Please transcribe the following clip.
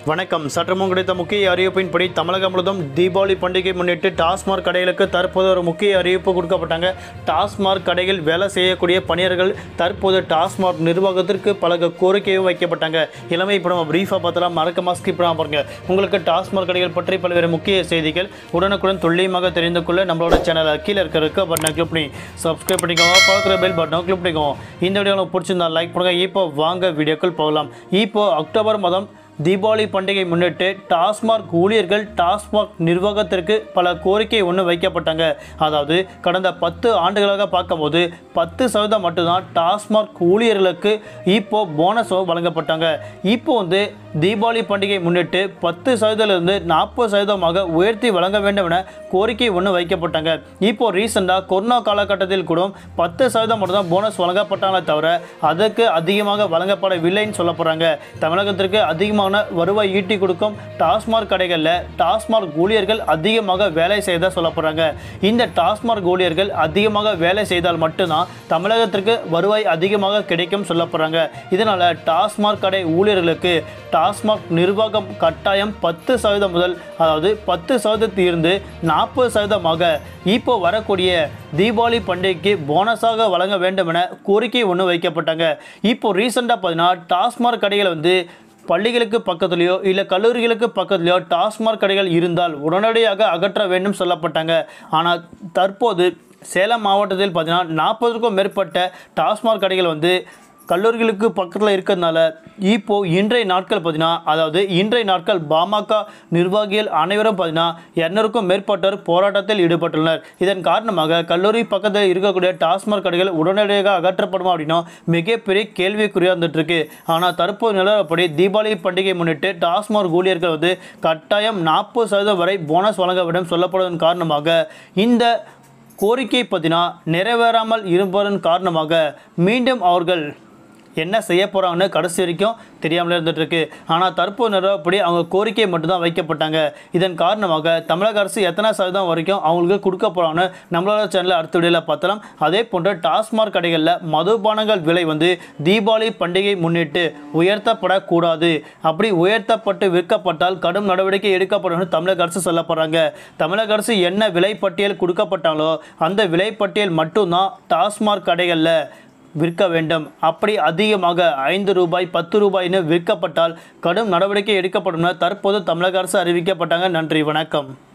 வணக்கம் சற்று முன் கிடைத்த முக்கிய அறிவிப்பின்படி தமிழகம் முழுவதும் தீபாவளி பண்டிகை முன்னிட்டு டாஸ்மாக் கடைகளுக்கு தற்போது ஒரு முக்கிய அறிவிப்பு கொடுக்கப்பட்டாங்க டாஸ்மாக் கடையில் வேலை செய்யக்கூடிய பணியர்கள் தற்போது டாஸ்மாக் நிர்வாகத்திற்கு பல கோரிக்கையும் வைக்கப்பட்டாங்க இளமை இப்போ நம்ம பிரீஃபாக பார்த்தலாம் மறக்காம ஸ்கிப் பண்ணாம பாருங்க உங்களுக்கு டாஸ்மாக் கடைகள் பற்றி பல்வேறு முக்கிய செய்திகள் உடனுக்குடன் துல்லியமாக தெரிந்து கொள்ள நம்மளோட சேனலை கீழே இருக்க இருக்க பட்டனை கிளிக் பண்ணி சப்ஸ்கிரைப் பண்ணிக்கோங்க பார்க்குற பெல் பட்டனை கிளிக் பண்ணிக்கோங்க இந்த வீடியோ உங்களுக்கு பிடிச்சிருந்தா லைக் பண்ணுங்க இப்போ வாங்க வீடியோக்கள் போகலாம் இப்போ அக்டோபர் மாதம் தீபாவளி பண்டிகை முன்னிட்டு டாஸ்மாக் ஊழியர்கள் டாஸ்மாக் நிர்வாகத்திற்கு பல கோரிக்கை ஒன்று வைக்கப்பட்டாங்க அதாவது கடந்த பத்து ஆண்டுகளாக பார்க்கும்போது பத்து சதவீதம் மட்டும்தான் டாஸ்மாக் ஊழியர்களுக்கு இப்போ போனஸோ வழங்கப்பட்டாங்க இப்போ வந்து தீபாவளி பண்டிகை முன்னிட்டு பத்து சதவீதத்திலிருந்து நாற்பது சதவீதமாக உயர்த்தி வழங்க வேண்டும் என கோரிக்கை ஒன்று வைக்கப்பட்டாங்க இப்போ ரீசெண்டாக கொரோனா காலகட்டத்தில் கூட பத்து சதவீதம் மட்டும்தான் போனஸ் வழங்கப்பட்டாங்களே தவிர அதற்கு அதிகமாக வழங்கப்படவில்லைன்னு சொல்ல போகிறாங்க தமிழகத்திற்கு அதிகமான வருவாய் ஈட்டி கொடுக்கும் டாஸ்மாக் கடைகளில் டாஸ்மாக் ஊழியர்கள் அதிகமாக வேலை செய்த சொல்ல போகிறாங்க இந்த டாஸ்மாக் ஊழியர்கள் அதிகமாக வேலை செய்தால் மட்டும்தான் தமிழகத்திற்கு வருவாய் அதிகமாக கிடைக்கும் சொல்ல போகிறாங்க இதனால் டாஸ்மாக் கடை ஊழியர்களுக்கு டாஸ்மாக் நிர்வாகம் கட்டாயம் பத்து சதவீதம் முதல் அதாவது பத்து சதவீதத்தில் இருந்து நாற்பது சதவீதமாக இப்போ வரக்கூடிய தீபாவளி பண்டிகைக்கு போனஸாக வழங்க வேண்டும் என கோரிக்கை ஒன்று வைக்கப்பட்டாங்க இப்போ ரீசெண்டாக பார்த்தீங்கன்னா டாஸ்மாக் கடைகள் வந்து பள்ளிகளுக்கு பக்கத்துலேயோ இல்லை கல்லூரிகளுக்கு பக்கத்துலேயோ டாஸ்மாக் கடைகள் இருந்தால் உடனடியாக அகற்ற வேண்டும் சொல்லப்பட்டாங்க ஆனால் தற்போது சேலம் மாவட்டத்தில் பார்த்தீங்கன்னா நாற்பதுக்கும் மேற்பட்ட டாஸ்மாக் கடைகள் வந்து கல்லூரிகளுக்கு பக்கத்தில் இருக்கிறதுனால இப்போ இன்றைய நாட்கள் பார்த்தீங்கன்னா அதாவது இன்றைய நாட்கள் பாமக நிர்வாகிகள் அனைவரும் பார்த்தீங்கன்னா இரநூறுக்கும் மேற்பட்டோர் போராட்டத்தில் ஈடுபட்டுள்ளனர் இதன் காரணமாக கல்லூரி பக்கத்தில் இருக்கக்கூடிய டாஸ்மாக் கடைகள் உடனடியாக அகற்றப்படுமா அப்படின்னா மிகப்பெரிய கேள்விக்குறியாக இருந்துட்டு இருக்கு ஆனால் தற்போது நிலவரப்படி தீபாவளி பண்டிகை முன்னிட்டு டாஸ்மாக் ஊழியர்கள் வந்து கட்டாயம் நாற்பது சதவீதம் வரை போனஸ் வழங்க வேண்டும் சொல்லப்படுவதன் காரணமாக இந்த கோரிக்கை பார்த்தீங்கன்னா நிறைவேறாமல் இருப்பதன் காரணமாக மீண்டும் அவர்கள் என்ன செய்ய போகிறாங்கன்னு கடைசி வரைக்கும் தெரியாமலே இருந்துட்டு இருக்கு ஆனால் தற்போது நிறுவப்படி அவங்க கோரிக்கை மட்டும்தான் வைக்கப்பட்டாங்க இதன் காரணமாக தமிழக அரசு எத்தனை சதவீதம் வரைக்கும் அவங்களுக்கு கொடுக்க போகிறாங்கன்னு நம்மளோட சேனலில் அடுத்த வீடியோவில் பார்த்தலாம் அதே போன்று டாஸ்மாக் கடைகளில் மதுபானங்கள் விலை வந்து தீபாவளி பண்டிகை முன்னிட்டு உயர்த்தப்படக்கூடாது அப்படி உயர்த்தப்பட்டு விற்கப்பட்டால் கடும் நடவடிக்கை எடுக்கப்படும் தமிழக அரசு சொல்ல போகிறாங்க தமிழக அரசு என்ன விலைப்பட்டியல் கொடுக்கப்பட்டாங்களோ அந்த விலைப்பட்டியல் மட்டும்தான் டாஸ்மாக் கடைகளில் விற்க வேண்டும் அப்படி அதிகமாக ஐந்து ரூபாய் பத்து ரூபாய்னு விற்கப்பட்டால் கடும் நடவடிக்கை எடுக்கப்படும் என தற்போது தமிழக அரசு அறிவிக்கப்பட்டாங்க நன்றி வணக்கம்